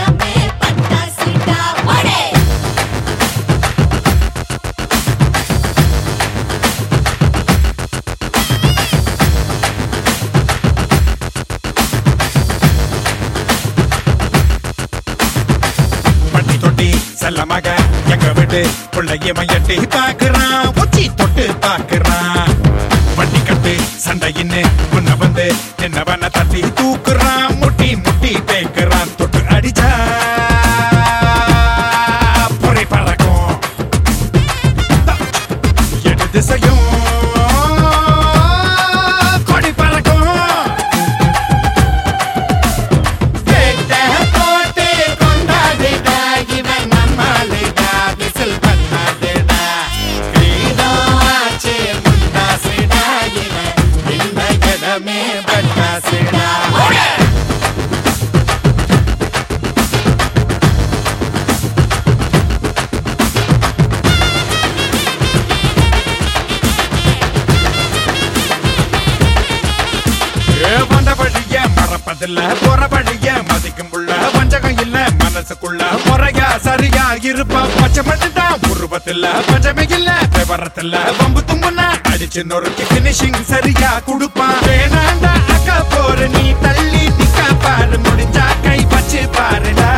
தினமே பட்டாசுடா போடே பட்டி தொட்டி செல்லமாக எங்க வீட்டு பிள்ளைய எட்டி பாக்குறான் உச்சி தொட்டு பாக்குறான் வண்டி கட்டு சண்டையின்னு முன்ன வந்து என்னவன தட்டி தூக்குறான் முட்டி முட்டி தேய்க்கிறான் தொட்டு அடிச்சா பொறி பறக்கும் எடு திசையும் கொடி பறக்கும் வேட்ட போட்டு கொண்டாடுடா, இவன் நம்மாளுடா, விசில் பண்ணாதுடா. கிரீடம் ஆச்சு முண்டாசுடா, இவன் இந்த இடமே பட்டாசுடா. ஏ, வந்த வழிய மறப்பதில்ல போற வழிய மதிக்கும் புள்ள வஞ்சகம் இல்ல மனசுக்குள்ள முறையா சரியா இருப்பா பச்சை மட்டும்தான் உருவத்தில்ல பஞ்சமே இல்ல விவரத்தில்ல வம்பு தும்புனா அடிச்சு நொறுக்கி பினிஷிங் சரியா குடுப்பான் வேணாண்டா அக்கா போற நீ தள்ளி நிக்கா பாரு முடிஞ்சா கை வச்சு பாருடா